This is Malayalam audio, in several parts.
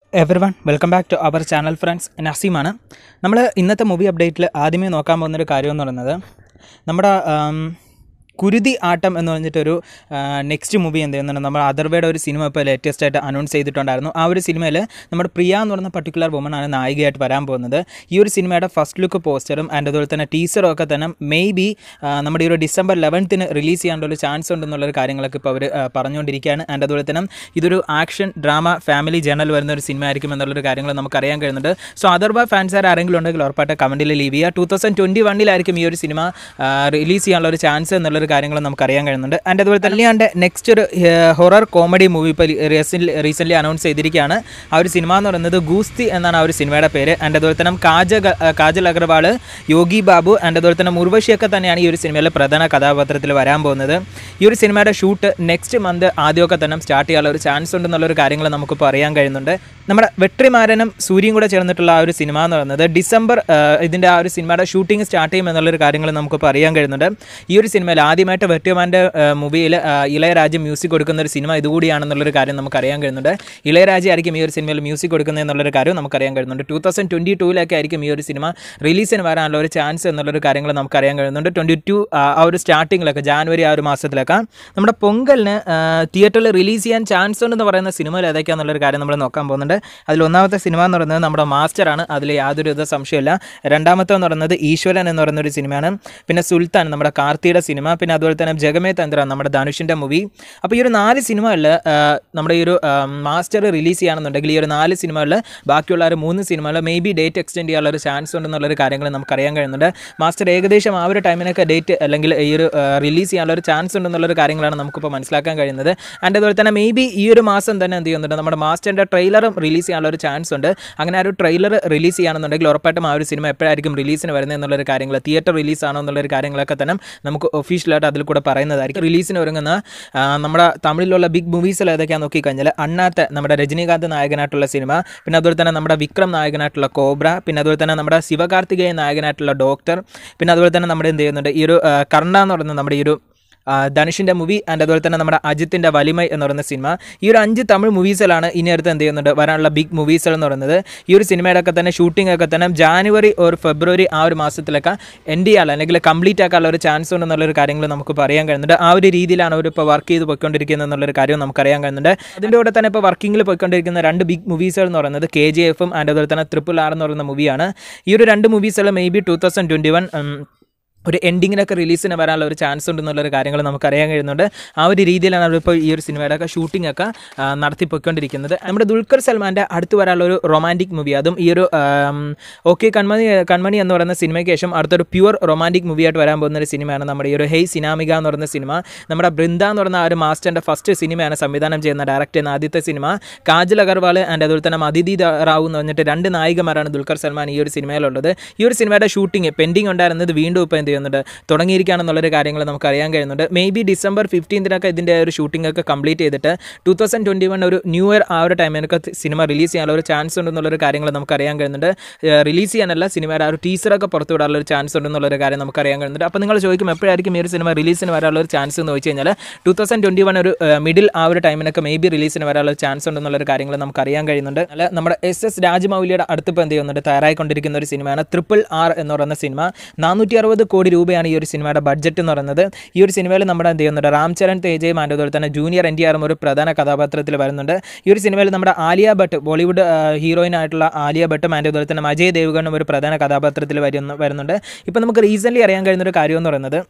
every everyone welcome back to our channel friends നസീമാണ് നമ്മൾ ഇന്നത്തെ മൂവി അപ്ഡേറ്റിൽ ആദ്യമേ നോക്കാൻ പോകുന്നൊരു കാര്യം എന്ന് പറയുന്നത് നമ്മുടെ ആം, കുരുതി ആട്ടം എന്ന് പറഞ്ഞിട്ടൊരു നെക്സ്റ്റ് മൂവി എന്ത് ചെയ്യുന്നുണ്ട് നമ്മുടെ അതർവയുടെ ഒരു സിനിമ ഇപ്പോൾ ലേറ്റസ്റ്റ് ആയിട്ട് അനൗൺസ് ചെയ്തിട്ടുണ്ടായിരുന്നു ആ ഒരു സിനിമയിൽ നമ്മുടെ പ്രിയ എന്ന് പറയുന്ന പർട്ടിക്കുലർ വുമൺ ആണ് നായികയായിട്ട് വരാൻ പോകുന്നത് ഈ ഒരു സിനിമയുടെ ഫസ്റ്റ് ലുക്ക് പോസ്റ്ററും ആൻഡ് അതുപോലെ തന്നെ ടീസറും ഒക്കെ തന്നെ മേ ബി നമ്മുടെ ഈ ഒരു ഡിസംബർ ലെവൻത്തിന് റിലീസ് ചെയ്യാനുള്ള ഒരു ചാൻസ് ഉണ്ടെന്നുള്ളൊരു കാര്യങ്ങളൊക്കെ ഇപ്പോൾ അവർ പറഞ്ഞുകൊണ്ടിരിക്കുകയാണ് ആൻഡ് അതുപോലെ തന്നെ ഇതൊരു ആക്ഷൻ ഡ്രാമ ഫാമിലി ജേണൽ വരുന്ന ഒരു സിനിമ ആയിരിക്കും എന്നുള്ളൊരു കാര്യങ്ങൾ നമുക്ക് അറിയാൻ കഴിയുന്നുണ്ട് സോ അതർവ ഫാൻസ് ആരെങ്കിലും ഉണ്ടെങ്കിൽ ഉറപ്പായിട്ട് കമൻറ്റിൽ ലീവ് ചെയ്യുക ടൂ തൗസൻഡ് ട്വൻറ്റി വണ്ണിലായിരിക്കും ഈ ഒരു സിനിമ റിലീസ് ചെയ്യാനുള്ള ഒരു ചാൻസ് എന്നുള്ളൊരു കാര്യങ്ങൾ നമുക്ക് അറിയാൻ കഴിയുന്നുണ്ട് ആൻഡ് അതുപോലെ തന്നെ അല്ലാണ്ട് നെക്സ്റ്റ് ഒരു ഹൊറർ കോമഡി മൂവി ഇപ്പോൾ റീസെൻ്റ് റീസെൻ്റ്ലി അനൗൺസ് ചെയ്തിരിക്കുകയാണ് ആ ഒരു സിനിമ എന്ന് പറയുന്നത് ഗൂസ്തി എന്നാണ് ആ ഒരു സിനിമയുടെ പേര് ആൻഡ് അതുപോലെ തന്നെ കാജ കാജൽ അഗർവാൾ യോഗി ബാബു ആൻഡ് അതുപോലെ തന്നെ മുർവശിയൊക്കെ തന്നെയാണ് ഈ ഒരു സിനിമയിലെ പ്രധാന കഥാപാത്രത്തിൽ വരാൻ പോകുന്നത് ഈ ഒരു സിനിമയുടെ ഷൂട്ട് നെക്സ്റ്റ് മന്ത് ആദ്യമൊക്കെ തന്നെ സ്റ്റാർട്ട് ചെയ്യാനുള്ള ഒരു ചാൻസ് ഉണ്ടെന്നുള്ളൊരു കാര്യങ്ങൾ നമുക്കിപ്പോൾ അറിയാൻ കഴിയുന്നുണ്ട് നമ്മുടെ വെട്രിമാരനും സൂര്യയും കൂടെ ചേർന്നിട്ടുള്ള ആ ഒരു സിനിമ എന്ന് പറയുന്നത് ഡിസംബർ ഇതിൻ്റെ ആ ഒരു സിനിമയുടെ ഷൂട്ടിംഗ് സ്റ്റാർട്ട് ചെയ്യും എന്നുള്ളൊരു കാര്യങ്ങൾ നമുക്കിപ്പോൾ അറിയാൻ കഴിയുന്നുണ്ട് ഈ ഒരു സിനിമയിൽ ആദ്യമായിട്ട് വെട്രിമാൻ്റെ മൂവിയിൽ ഇളയരാജ മ്യൂസിക് കൊടുക്കുന്ന ഒരു സിനിമ ഇതുകൂടിയാണെന്നുള്ളൊരു കാര്യം നമുക്ക് അറിയാൻ കഴിയുന്നുണ്ട് ഇളയരാജ ആയിരിക്കും ഈ ഒരു സിനിമയിൽ മ്യൂസിക് കൊടുക്കുന്നത് എന്നുള്ളൊരു കാര്യം നമുക്കറിയാൻ കഴിയുന്നുണ്ട് ടൂ തൗസൻഡ് ട്വൻറ്റി ടൂവിലൊക്കെ ആയിരിക്കും ഈ ഒരു സിനിമ റിലീസിന് വരാനുള്ള ഒരു ചാൻസ് എന്നുള്ളൊരു കാര്യങ്ങൾ നമുക്കറിയാൻ കഴിയുന്നുണ്ട് ട്വൻറ്റി ടു ആ ഒരു സ്റ്റാർട്ടിങ്ങിലൊക്കെ ജാനുവരി ആ ഒരു മാസത്തിലൊക്കെ നമ്മുടെ പൊങ്കലിന് തിയേറ്ററിൽ റിലീസ് ചെയ്യാൻ ചാൻസ് ഉണ്ടെന്ന് പറയുന്ന സിനിമയിൽ ഏതൊക്കെയാണെന്നുള്ളൊരു കാര്യം നമ്മൾ നോക്കാൻ പോകുന്നുണ്ട് അതിൽ ഒന്നാമത്തെ സിനിമ എന്ന് പറയുന്നത് നമ്മുടെ മാസ്റ്ററാണ് അതിൽ യാതൊരു വിധ സംശയമില്ല രണ്ടാമത്തെ എന്ന് പറയുന്നത് ഈശ്വരൻ എന്ന് പറയുന്ന ഒരു സിനിമയാണ് പിന്നെ സുൽത്താൻ നമ്മുടെ കാർത്തിയുടെ സിനിമ പിന്നെ അതുപോലെ തന്നെ ജഗമേ തന്ത്ര നമ്മുടെ ധനുഷിൻ്റെ മൂവി അപ്പോൾ ഈ ഒരു നാല് സിനിമകളിൽ നമ്മുടെ ഈ ഒരു മാസ്റ്റർ റിലീസ് ചെയ്യുകയാണെന്നുണ്ടെങ്കിൽ ഈ ഒരു നാല് സിനിമകളിൽ ബാക്കിയുള്ള ഒരു മൂന്ന് സിനിമകളിൽ മേ ബി ഡേറ്റ് എക്സ്റ്റെൻഡ് ചെയ്യാനുള്ള ഒരു ചാൻസ് ഉണ്ടെന്നുള്ളൊരു കാര്യങ്ങൾ നമുക്കറിയാൻ കഴിയുന്നുണ്ട് മാസ്റ്റർ ഏകദേശം ആ ഒരു ടൈമിനൊക്കെ ഡേറ്റ് അല്ലെങ്കിൽ ഈ ഒരു റിലീസ് ചെയ്യാനുള്ള ഒരു ചാൻസ് ഉണ്ടെന്നുള്ളൊരു കാര്യങ്ങളാണ് നമുക്കിപ്പോൾ മനസ്സിലാക്കാൻ കഴിയുന്നത് ആൻഡ് അതുപോലെ തന്നെ മേ ബി ഈ ഒരു മാസം തന്നെ എന്ത് ചെയ്യുന്നുണ്ട് നമ്മുടെ മാസ്റ്ററിൻ്റെ ട്രെയിലറും റിലീസ് ചെയ്യാനുള്ള ഒരു ചാൻസ് ഉണ്ട് അങ്ങനെ ആ ഒരു ട്രെയിലർ റിലീസ് ചെയ്യുകയാണെന്നുണ്ടെങ്കിൽ ഉറപ്പായിട്ടും ആ ഒരു സിനിമ എപ്പോഴായിരിക്കും റിലീസിന് വരുന്നത് എന്നുള്ളൊരു കാര്യങ്ങൾ തിയേറ്റർ റിലീസ് ആണോ എന്നുള്ളൊരു കാര്യങ്ങളൊക്കെ തന്നെ നമുക്ക് ഒഫീഷ്യലായിട്ട് അതിൽ കൂടെ പറയുന്നതായിരിക്കും റിലീസിന് ഒരുങ്ങുന്ന ആ, നമ്മുടെ തമിഴിലുള്ള ബിഗ് മൂവീസിൽ ഏതൊക്കെയാണെന്ന് നോക്കിക്കഴിഞ്ഞാൽ അണ്ണാത്ത നമ്മുടെ രജനീകാന്ത് നായകനായിട്ടുള്ള സിനിമ പിന്നെ അതുപോലെ തന്നെ നമ്മുടെ വിക്രം നായകനായിട്ടുള്ള കോബ്ര പിന്നെ അതുപോലെ തന്നെ നമ്മുടെ ശിവകാർത്തികേയൻ നായകനായിട്ടുള്ള ഡോക്ടർ പിന്നെ അതുപോലെ തന്നെ നമ്മുടെ എന്ത് ചെയ്യുന്നുണ്ട് ഈ ഒരു ആ, കർണ എന്ന് പറയുന്ന നമ്മുടെ ഈ ഒരു ആ, ധനുഷിൻ്റെ മൂവി ആൻഡ് അതുപോലെ തന്നെ നമ്മുടെ അജിത്തിൻ്റെ വലിമൈ എന്ന് പറയുന്ന സിനിമ ഈ ഒരു അഞ്ച് തമിഴ് മൂവീസിലാണ് ഇനി അടുത്ത് എന്ത് ചെയ്യുന്നുണ്ട് വരാനുള്ള ബിഗ് മൂവീസുകൾ എന്ന് പറയുന്നത് ഈ ഒരു സിനിമയുടെ ഒക്കെ തന്നെ ഷൂട്ടിംഗ് ഒക്കെ തന്നെ ജാനുവരി ഒരു ഫെബ്രുവരി ആ ഒരു മാസത്തിലൊക്കെ എൻഡ് ചെയ്യാനുള്ള അല്ലെങ്കിൽ കംപ്ലീറ്റ് ആക്കാനുള്ള ഒരു ചാൻസ് ഉണ്ടെന്നുള്ളൊരു കാര്യങ്ങൾ നമുക്ക് പറയാൻ കഴിയുന്നുണ്ട് ആ ഒരു രീതിയിലാണ് അവർ ഇപ്പോൾ വർക്ക് ചെയ്ത് പോയിക്കൊണ്ടിരിക്കുന്നത് എന്നുള്ളൊരു കാര്യം നമുക്കറിയാൻ കഴിയുന്നുണ്ട് അതിൻ്റെ കൂടെ തന്നെ ഇപ്പോൾ വർക്കിങ്ങിൽ പോയിക്കൊണ്ടിരിക്കുന്ന രണ്ട് ബിഗ് മൂവീസുകൾ എന്ന് പറയുന്നത് കെ ജി എഫും ആൻഡ് അതുപോലെ തന്നെ ട്രിപ്പിൾ ആർ എന്ന് പറയുന്ന മൂവിയാണ് ഈ ഒരു രണ്ട് മൂവീസുകൾ may be two thousand twenty one ഒരു എൻഡിങ്ങിനൊക്കെ റിലീസിന് വരാനുള്ള ഒരു ചാൻസ് ഉണ്ടെന്നുള്ളൊരു കാര്യങ്ങൾ നമുക്കറിയാൻ കഴിയുന്നുണ്ട് ആ ഒരു രീതിയിലാണ് അവരിപ്പോൾ ഈ ഒരു സിനിമയുടെ ഒക്കെ ഷൂട്ടിംഗ് ഒക്കെ ആ, നടത്തിപ്പോയിക്കൊണ്ടിരിക്കുന്നത് നമ്മുടെ ദുൽഖർ സൽമാൻ്റെ അടുത്ത് വരാനുള്ള ഒരു റൊമാൻറ്റിക് മൂവി അതും ഈ ഒരു ഓക്കെ കൺമണി കൺമണി എന്ന് പറയുന്ന സിനിമയ്ക്ക് ശേഷം അടുത്തൊരു പ്യുവർ റൊമാൻറ്റിക് മൂവിയായിട്ട് വരാൻ പോകുന്ന ഒരു സിനിമയാണ് നമ്മുടെ ഈ ഒരു ഹെയ് സിനാമിക എന്ന് പറയുന്ന സിനിമ നമ്മുടെ ബൃന്ദ എന്ന് പറയുന്ന ആ ഒരു മാസ്റ്ററിൻ്റെ ഫസ്റ്റ് സിനിമയാണ് സംവിധാനം ചെയ്യുന്ന ഡയറക്റ്റ് ചെയ്യുന്ന ആദ്യത്തെ സിനിമ കാജൽ അഗർവാൾ ആൻഡ് അതുപോലെ തന്നെ അതിഥി റാവു എന്ന് പറഞ്ഞിട്ട് രണ്ട് നായികമാരാണ് ദുൽഖർ സൽമാൻ ഈ ഒരു സിനിമയിലുള്ളത് ഈ ഒരു സിനിമയുടെ ഷൂട്ടിംഗ് പെൻഡിങ് ഉണ്ടായിരുന്നത് വീണ്ടും ഇപ്പോൾ എന്ത് ചെയ്യുന്നുണ്ട് തുടങ്ങിയിരിക്കുകയാണെന്നുള്ളൊരു കാര്യങ്ങൾ നമുക്ക് അറിയാൻ കഴിയുന്നുണ്ട് മേ ബി ഡിസംബർ ഫിഫ്റ്റീൻത്തിനൊക്കെ ഇതിൻ്റെ ഒരു ഷൂട്ടിംഗ് ഒക്കെ കംപ്ലീറ്റ് ചെയ്തിട്ട് ടൂ തൗസൻഡ് ട്വൻറ്റി വൺ ഒരു ന്യൂ ഇയർ ആ ഒരു ടൈമിനൊക്കെ സിനിമ റിലീസ് ചെയ്യാനുള്ള ഒരു ചാൻസ് ഉണ്ടെന്നുള്ളൊരു കാര്യങ്ങൾ നമുക്ക് അറിയാൻ കഴിയുന്നുണ്ട് റിലീസ് ചെയ്യാനല്ല സിനിമയുടെ ആ ഒരു ടീസറൊക്കെ പുറത്തു വിടാനുള്ള ഒരു ചാൻസ് ഉണ്ടെന്നുള്ളൊരു കാര്യം നമുക്ക് അറിയാൻ കഴിയുന്നുണ്ട് അപ്പോൾ നിങ്ങൾ ചോദിക്കും എപ്പോഴായിരിക്കും ഈ ഒരു സിനിമ റിലീസിന് വരാനുള്ള ഒരു ചാൻസ് എന്ന് വെച്ച് കഴിഞ്ഞാൽ ടൂ തൗസൻഡ് ട്വൻറ്റി വൺ ഒരു മിഡിൽ ആ ഒരു ടൈമിനൊക്കെ മേ ബി റിലീസിന് വരാനുള്ള ഒരു ചാൻസ് ഉണ്ടെന്നുള്ളൊരു കാര്യങ്ങൾ നമുക്ക് അറിയാൻ കഴിയുന്നുണ്ട് അല്ല നമ്മുടെ എസ് എസ് രാജമൗലിയുടെ അടുത്തിപ്പോൾ എന്ത് ചെയ്യുന്നുണ്ട് തയ്യാറായിക്കൊണ്ടിരിക്കുന്ന ഒരു സിനിമയാണ് ട്രിപ്പിൾ ആർ എന്ന് പറയുന്ന സിനിമ നാനൂറ്റി അറുപത് കോടി രൂപയാണ് ഈ ഒരു സിനിമയുടെ ബഡ്ജറ്റ് എന്ന് പറയുന്നത് ഈ ഒരു സിനിമയിൽ നമ്മുടെ എന്ത് ചെയ്യുന്നുണ്ട് രാം ചരൺ തേജയും ആൻഡ് അതുപോലെ തന്നെ ജൂനിയർ എൻ ടി ആറും ഒരു പ്രധാന കഥാപാത്രത്തിൽ വരുന്നുണ്ട് ഈ ഒരു സിനിമയിൽ നമ്മുടെ ആലിയ ഭട്ട് ബോളിവുഡ് ഹീറോയിൻ ആയിട്ടുള്ള ആലിയ ഭട്ടും ആൻഡ് അതുപോലെ തന്നെ അജയ് ദേവ്ഗണും ഒരു പ്രധാന കഥാപാത്രത്തിൽ വരുന്ന വരുന്നുണ്ട് ഇപ്പോൾ നമുക്ക് റീസെൻ്റ്ലി അറിയാൻ കഴിയുന്ന ഒരു കാര്യം എന്ന് പറയുന്നത്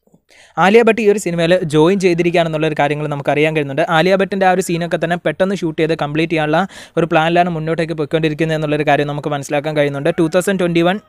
ആലിയ ഭട്ട് ഈ ഒരു സിനിമയിൽ ജോയിൻ ചെയ്തിരിക്കുകയാണെന്നുള്ള ഒരു കാര്യങ്ങൾ നമുക്ക് അറിയാൻ കഴിയുന്നുണ്ട് ആലിയ ഭട്ടിൻ്റെ ആ ഒരു സീനൊക്കെ തന്നെ പെട്ടെന്ന് ഷൂട്ട് ചെയ്ത് കംപ്ലീറ്റ് ചെയ്യാനുള്ള ഒരു പ്ലാനിലാണ് മുന്നോട്ടേക്ക് പോയിക്കൊണ്ടിരിക്കുന്നത് എന്നുള്ളൊരു കാര്യം നമുക്ക് മനസ്സിലാക്കാൻ കഴിയുന്നുണ്ട് ടൂ തൗസൻഡ് ട്വൻറ്റി വൺ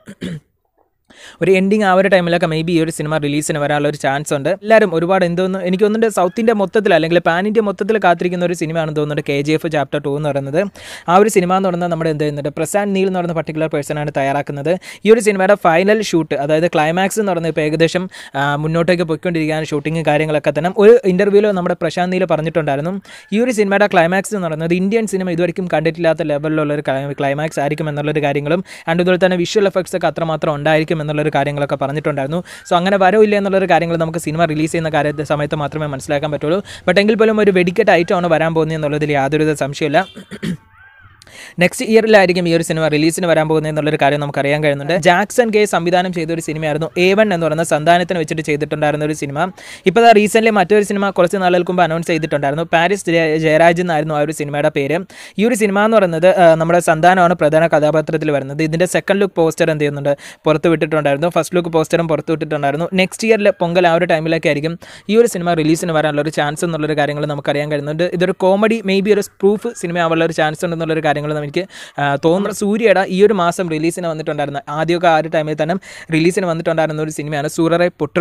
ഒരു എൻഡിങ് ആ ഒരു ടൈമിലൊക്കെ മേ ബി ഈ ഒരു സിനിമ റിലീസിന് വരാനുള്ള ഒരു ചാൻസ് ഉണ്ട് എല്ലാവരും ഒരുപാട് എന്തോന്ന് എനിക്ക് തോന്നുന്നുണ്ട് സൗത്ത് ഇന്ത്യ മൊത്തത്തിൽ അല്ലെങ്കിൽ പാൻ ഇന്ത്യ മൊത്തത്തിൽ കാത്തിരിക്കുന്ന ഒരു സിനിമയാണെന്ന് തോന്നുന്നുണ്ട് K G F chapter two എന്ന് പറയുന്നത് ആ ഒരു സിനിമ എന്ന് പറയുന്നത് നമ്മുടെ എന്ത് ചെയ്യുന്നുണ്ട് പ്രശാന്ത് നീൽ എന്ന് പറയുന്ന പർട്ടിക്കുലർ പേഴ്സണാണ് തയ്യാറാക്കുന്നത് ഈ ഒരു സിനിമയുടെ ഫൈനൽ ഷൂട്ട് അതായത് ക്ലൈമാക്സ് എന്ന് പറയുന്നത് ഇപ്പോൾ ഏകദേശം ആ, മുന്നോട്ടേക്ക് പോയിക്കൊണ്ടിരിക്കുകയാണ് ഷൂട്ടിങ് കാര്യങ്ങളൊക്കെ തന്നെ ഒരു ഇൻ്റർവ്യൂവിൽ നമ്മുടെ പ്രശാന്ത് നീൽ പറഞ്ഞിട്ടുണ്ടായിരുന്നു ഈ ഒരു സിനിമയുടെ ക്ലൈമാക്സ് എന്ന് പറയുന്നത് ഇന്ത്യൻ സിനിമ ഇതുവരെയും കണ്ടിട്ടില്ലാത്ത ലെവലിലുള്ള ഒരു ക്ലൈമാക്സ് ആയിരിക്കും എന്നുള്ളൊരു കാര്യങ്ങളും ആൻഡ് അതുപോലെ തന്നെ വിഷ്വൽ എഫക്ട്സ് ഒക്കെ അത്രമാത്രം ഉണ്ടായിരിക്കും എന്നുള്ളൊരു കാര്യങ്ങളൊക്കെ പറഞ്ഞിട്ടുണ്ടായിരുന്നു സോ അങ്ങനെ വരോ ഇല്ല എന്നുള്ളൊരു കാര്യങ്ങൾ നമുക്ക് സിനിമ റിലീസ് ചെയ്യുന്ന കാര്യത്തെ സമയത്ത് മാത്രമേ മനസ്സിലാക്കാൻ പറ്റുള്ളൂ ബട്ട് എങ്കിൽ പോലും ഒരു വെടിക്കെട്ട് ഐറ്റമാണ് വരാൻ പോകുന്നത് എന്നുള്ളതിൽ യാതൊരുവിധ സംശയമില്ല നെക്സ്റ്റ് ഇയറിലായിരിക്കും ഈ ഒരു സിനിമ റിലീസിന് വരാൻ പോകുന്നത് എന്നുള്ളൊരു കാര്യം നമുക്ക് അറിയാൻ കഴിയുന്നുണ്ട് ജാക്സൺ കെ സംവിധാനം ചെയ്ത ഒരു സിനിമയായിരുന്നു എ വൺ എന്ന് പറയുന്ന സന്താനത്തിന് വെച്ചിട്ട് ചെയ്തിട്ടുണ്ടായിരുന്ന ഒരു സിനിമ ഇപ്പോൾ ദാ റീസെൻ്റ്ലി മറ്റൊരു സിനിമ കുറച്ച് നാളുകൾക്ക് മുമ്പ് അനൗൺസ് ചെയ്തിട്ടുണ്ടായിരുന്നു പാരീസ് ജയ- ജയരാജ് എന്നായിരുന്നു ആ ഒരു സിനിമയുടെ പേര് ഈ ഒരു സിനിമ എന്ന് പറയുന്നത് ആ, നമ്മുടെ സന്താനമാണ് പ്രധാന കഥാപാത്രത്തിൽ വരുന്നത് ഇതിൻ്റെ സെക്കൻഡ് ലുക്ക് പോസ്റ്റർ എന്ത് ചെയ്യുന്നുണ്ട് പുറത്ത് വിട്ടിട്ടുണ്ടായിരുന്നു ഫസ്റ്റ് ലുക്ക് പോസ്റ്ററും പുറത്ത് വിട്ടിട്ടുണ്ടായിരുന്നു നെക്സ്റ്റ് ഇയറിൽ പൊങ്കൽ ആ ഒരു ടൈമിലൊക്കെ ആയിരിക്കും ഈ ഒരു സിനിമ റിലീസിന് വരാനുള്ള ഒരു ചാൻസ് എന്നുള്ളൊരു കാര്യങ്ങൾ നമുക്കറിയാൻ കഴിയുന്നുണ്ട് ഇതൊരു കോമഡി മേ ബി ഒരു പ്രൂഫ് സിനിമ ആവാനുള്ള ഒരു ചാൻസ് ഉണ്ടെന്നുള്ളൊരു കാര്യങ്ങൾ എനിക്ക് ആ, തോന്നുന്നു സൂര്യയുടെ ഈ ഒരു മാസം റിലീസിന് വന്നിട്ടുണ്ടായിരുന്ന ആദ്യമൊക്കെ ആ ഒരു ടൈമിൽ തന്നെ റിലീസിന് വന്നിട്ടുണ്ടായിരുന്ന ഒരു സിനിമയാണ് സൂററെ പുട്ര്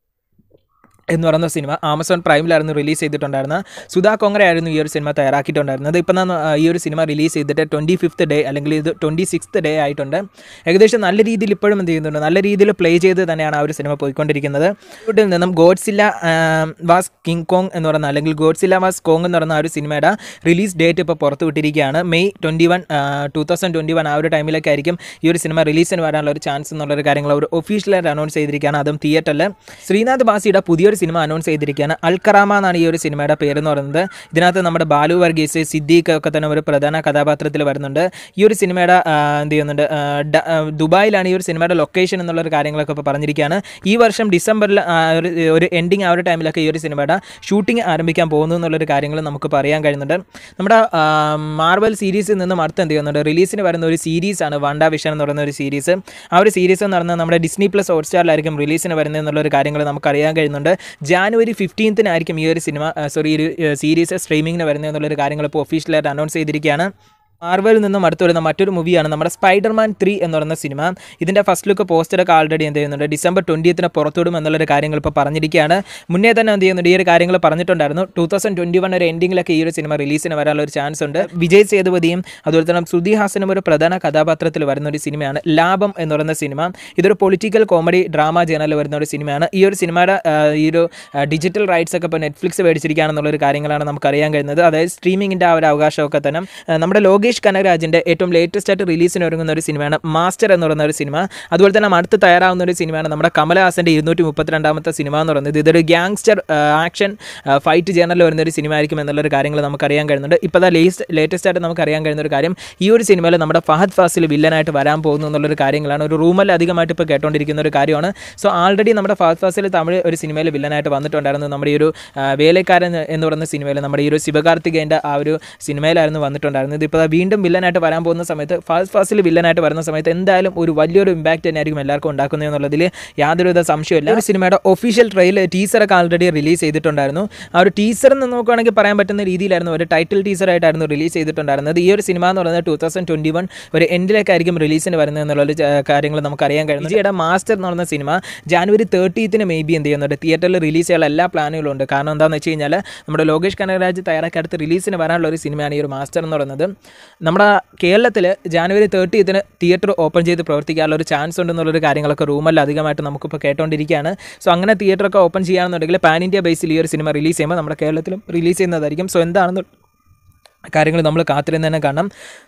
എന്ന് പറയുന്ന സിനിമ ആമസോൺ പ്രൈമിലായിരുന്നു റിലീസ് ചെയ്തിട്ടുണ്ടായിരുന്ന സുധാ കോങ്കര ആയിരുന്നു ഈ ഒരു സിനിമ തയ്യാറാക്കിയിട്ടുണ്ടായിരുന്നത് ഇപ്പം ഞാൻ ഈ ഒരു സിനിമ റിലീസ് ചെയ്തിട്ട് ട്വൻറ്റി ഫിഫ്ത്ത് ഡേ അല്ലെങ്കിൽ ഇത് ട്വൻറ്റി സിക്സ്ത് ഡേ ആയിട്ടുണ്ട് ഏകദേശം നല്ല രീതിയിൽ ഇപ്പോഴും എന്ത് ചെയ്യുന്നുണ്ട് നല്ല രീതിയിൽ പ്ലേ ചെയ്ത് തന്നെയാണ് ആ ഒരു സിനിമ പോയിക്കൊണ്ടിരിക്കുന്നത് ഇവിടെ നിന്നും ഗോഡ്സില്ല വാസ് കിങ് കോങ് എന്ന് പറയുന്ന അല്ലെങ്കിൽ ഗോഡ്സില്ല വാസ് കോങ് എന്ന് പറയുന്ന ആ ഒരു സിനിമയുടെ റിലീസ് ഡേറ്റ് ഇപ്പോൾ പുറത്ത് വിട്ടിരിക്കുകയാണ് May twenty one two thousand twenty one ആ ഒരു ടൈമിലൊക്കെ ആയിരിക്കും ഈ ഒരു സിനിമ റിലീസിന് വരാനുള്ള ഒരു ചാൻസ് എന്നുള്ളൊരു കാര്യങ്ങൾ അവർ ഒഫീഷ്യലായിട്ട് അനൗൺസ് ചെയ്തിരിക്കുകയാണ് അതും തിയേറ്ററിൽ ശ്രീനാഥ് ബാസിയുടെ പുതിയൊരു സിനിമ അനൗൺസ് ചെയ്തിരിക്കുകയാണ് അൽക്കറാമ എന്നാണ് ഈ ഒരു സിനിമയുടെ പേര് എന്ന് പറയുന്നത് ഇതിനകത്ത് നമ്മുടെ ബാലു വർഗീസ് സിദ്ദീഖ് ഒക്കെ തന്നെ ഒരു പ്രധാന കഥാപാത്രത്തിൽ വരുന്നുണ്ട് ഈ ഒരു സിനിമയുടെ ആ, എന്ത് ചെയ്യുന്നുണ്ട് ആ, ഡ- ആ, ദുബായിലാണ് ഈ ഒരു സിനിമയുടെ ലൊക്കേഷൻ എന്നുള്ള ഒരു കാര്യങ്ങളൊക്കെ ഇപ്പോൾ പറഞ്ഞിരിക്കുകയാണ് ഈ വർഷം ഡിസംബറിൽ ആ, ഒരു ഒരു എൻഡിങ് ആ ഒരു ടൈമിലൊക്കെ ഈ ഒരു സിനിമയുടെ ഷൂട്ടിംഗ് ആരംഭിക്കാൻ പോകുന്നു എന്നുള്ളൊരു കാര്യങ്ങൾ നമുക്ക് പറയാൻ കഴിയുന്നുണ്ട് നമ്മുടെ ആ, മാർവൽ സീരീസിൽ നിന്നും അടുത്ത് എന്ത് ചെയ്യുന്നുണ്ട് റിലീസിന് വരുന്ന ഒരു സീരീസാണ് വാണ്ട വിഷൻ എന്ന് പറയുന്ന ഒരു സീരീസ് ആ ഒരു സീരീസ് എന്ന് പറയുന്നത് നമ്മുടെ ഡിസ്നി പ്ലസ് ഹോട്ട്സ്റ്റാറിലായിരിക്കും റിലീസിന് വരുന്നത് എന്നുള്ളൊരു കാര്യങ്ങൾ നമുക്ക് അറിയാൻ കഴിയുന്നുണ്ട് ജാനുവരി ഫിഫ്റ്റീൻത്തിനായിരിക്കും ഈ ഒരു സിനിമ സോറി ഈ ഒരു സീരീസ് സ്ട്രീമിങ്ങിന് വരുന്നത് എന്നുള്ളൊരു കാര്യങ്ങൾ ഇപ്പോൾ ഒഫീഷ്യലായിട്ട് അനൗൺസ് ചെയ്തിരിക്കുകയാണ് മാർവലിൽ നിന്നും അടുത്ത് വരുന്ന മറ്റൊരു മൂവിയാണ് നമ്മുടെ സ്പൈഡർമാൻ ത്രീ എന്ന് പറയുന്ന സിനിമ ഇതിൻ്റെ ഫസ്റ്റ് ലുക്ക് പോസ്റ്ററൊക്കെ ആൾറെഡി എന്ത് ചെയ്യുന്നുണ്ട് ഡിസംബർ ട്വൻറ്റിയത്തിന് പുറത്തുവിടും എന്നുള്ളൊരു കാര്യങ്ങൾ ഇപ്പോൾ പറഞ്ഞിരിക്കുകയാണ് മുന്നേ തന്നെ എന്ത് ചെയ്യുന്നുണ്ട് ഈ ഒരു കാര്യങ്ങൾ പറഞ്ഞിട്ടുണ്ടായിരുന്നു ടൂ തൗസൻഡ് ട്വൻറ്റി വൺ ഒരു എൻഡിങ്ങിലൊക്കെ ഈ ഒരു സിനിമ റിലീസിന് വരാനുള്ള ഒരു ചാൻസ് ഉണ്ട് വിജയ് സേതുപതിയും അതുപോലെ തന്നെ ശ്രുതി ഹാസനും ഒരു പ്രധാന കഥാപാത്രത്തിൽ വരുന്ന ഒരു സിനിമയാണ് ലാഭം എന്ന് പറയുന്ന സിനിമ ഇതൊരു പൊളിറ്റിക്കൽ കോമഡി ഡ്രാമ ജേണലിൽ വരുന്ന ഒരു സിനിമയാണ് ഈ ഒരു സിനിമയുടെ ആ, ഈ ഒരു ഡിജിറ്റൽ റൈറ്റ്സ് ഒക്കെ ഇപ്പോൾ നെറ്റ്ഫ്ലിക്സ് മേടിച്ചിരിക്കുകയാണെന്നുള്ളൊരു കാര്യങ്ങളാണ് നമുക്ക് അറിയാൻ കഴിയുന്നത് അതായത് സ്ട്രീമിങ്ങിൻ്റെ ആ ഒരു അവകാശമൊക്കെ തന്നെ ആ, നമ്മുടെ ലോകേഷ് കനകരാജിൻ്റെ ഏറ്റവും ലേറ്റസ്റ്റ് ആയിട്ട് റിലീസിന് ഒരുങ്ങുന്ന ഒരു സിനിമയാണ് മാസ്റ്റർ എന്ന് പറയുന്ന ഒരു സിനിമ അതുപോലെ തന്നെ അടുത്ത് തയ്യാറാവുന്ന ഒരു സിനിമയാണ് നമ്മുടെ കമലഹാസൻ്റെ ഇരുന്നൂറ്റി മുപ്പത്തിരണ്ടാമത്തെ സിനിമ എന്ന് പറയുന്നത് ഇതൊരു ഗ്യാങ്സ്റ്റർ ആക്ഷൻ ഫൈറ്റ് ജേണലിൽ വരുന്ന ഒരു സിനിമ ആയിരിക്കും എന്നുള്ളൊരു കാര്യങ്ങൾ നമുക്ക് അറിയാൻ കഴിയുന്നുണ്ട് ഇപ്പോൾ ലേസ്റ്റ് ലേറ്റസ്റ്റ് ആയിട്ട് നമുക്ക് അറിയാൻ കഴിയുന്ന ഒരു കാര്യം ഈ ഒരു സിനിമയിൽ നമ്മുടെ ഫഹദ് ഫാസിൽ വില്ലനായിട്ട് വരാൻ പോകുന്നു എന്നുള്ളൊരു കാര്യങ്ങളാണ് ഒരു റൂമൽ അധികമായിട്ട് ഇപ്പോൾ കേട്ടോണ്ടിരിക്കുന്ന ഒരു കാര്യമാണ് സോ ആൾറെഡി നമ്മുടെ ഫഹദ് ഫാസിൽ തമിഴ് ഒരു സിനിമയിൽ വില്ലനായിട്ട് വന്നിട്ടുണ്ടായിരുന്നു നമ്മുടെ ഈ ഒരു ആ, വേലക്കാരൻ എന്ന് പറയുന്ന സിനിമയിൽ നമ്മുടെ ഈ ഒരു ശിവകാർത്തികേൻ്റെ ആ ഒരു സിനിമയിലായിരുന്നു വന്നിട്ടുണ്ടായിരുന്നത് ഇപ്പോൾ വീണ്ടും വില്ലനായിട്ട് വരാൻ പോകുന്ന സമയത്ത് ഫാസ്റ്റ് ഫാസ്റ്റിൽ വില്ലനായിട്ട് വരുന്ന സമയത്ത് എന്തായാലും ഒരു വലിയൊരു ഇമ്പാക്റ്റ് തന്നെയായിരിക്കും എല്ലാവർക്കും ഉണ്ടാക്കുന്നത് എന്നുള്ളതിൽ യാതൊരുവിധ സംശയമില്ല ഒരു സിനിമയുടെ ഒഫീഷ്യൽ ട്രെയിൽ ടീസറൊക്കെ ആൾറെഡി റിലീസ് ചെയ്തിട്ടുണ്ടായിരുന്നു ആ ഒരു ടീസർ എന്ന് നോക്കുകയാണെങ്കിൽ പറയാൻ പറ്റുന്ന രീതിയിലായിരുന്നു ഒരു ടൈറ്റിൽ ടീസറായിട്ടായിരുന്നു റിലീസ് ചെയ്തിട്ടുണ്ടായിരുന്നത് ഈ ഒരു സിനിമ എന്ന് പറയുന്നത് ടൂ തൗസൻഡ് ട്വൻറ്റി വൺ ഒരു എൻഡിലേക്കായിരിക്കും റിലീസിന് വരുന്നത് എന്നുള്ള കാര്യങ്ങൾ നമുക്ക് അറിയാൻ കഴിയും വിജയുടെ മാസ്റ്റർ എന്ന് പറയുന്ന സിനിമ ജാനുവരി തേർട്ടീത്തിന് മേ ബി എന്ത് ചെയ്യുന്നുണ്ട് തിയേറ്ററിൽ റിലീസ് ചെയ്യാനുള്ള എല്ലാ പ്ലാനുകളും ഉണ്ട് കാരണം എന്താണെന്ന് വെച്ച് കഴിഞ്ഞാൽ നമ്മുടെ ലോകേഷ് കനകരാജ് തയ്യാറാക്കി അടുത്ത് റിലീസിന് വരാനുള്ള ഒരു സിനിമയാണ് ഈ ഒരു മാസ്റ്റർ എന്ന് പറയുന്നത് നമ്മുടെ കേരളത്തിൽ ജാനുവരി തേർട്ടീത്തിന് തിയേറ്റർ ഓപ്പൺ ചെയ്ത് പ്രവർത്തിക്കാനുള്ള ഒരു ചാൻസ് ഉണ്ടെന്നുള്ളൊരു കാര്യങ്ങളൊക്കെ റൂമല്ല അധികമായിട്ട് നമുക്കിപ്പോൾ കേട്ടോണ്ടിരിക്കുകയാണ് സോ അങ്ങനെ തിയേറ്ററൊക്കെ ഓപ്പൺ ചെയ്യുകയാണെന്നുണ്ടെങ്കിൽ പാൻ ഇന്ത്യ ബേസിൽ ഈ ഒരു സിനിമ റിലീസ് ചെയ്യുമ്പോൾ നമ്മുടെ കേരളത്തിലും റിലീസ് ചെയ്യുന്നതായിരിക്കും സോ എന്താണെന്ന് കാര്യങ്ങൾ നമ്മൾ കാത്തിരുന്ന് തന്നെ കാണാം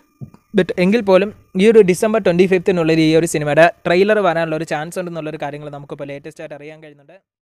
ബട്ട് എങ്കിൽ പോലും ഈ ഒരു ഡിസംബർ ട്വൻറ്റി ഫിഫ്തിനുള്ളിൽ ഈ ഒരു സിനിമയുടെ ട്രെയിലർ വരാനുള്ള ഒരു ചാൻസ് ഉണ്ടെന്നുള്ളൊരു കാര്യങ്ങൾ നമുക്കിപ്പോൾ ലേറ്റസ്റ്റ് ആയിട്ട് അറിയാൻ കഴിയുന്നുണ്ട്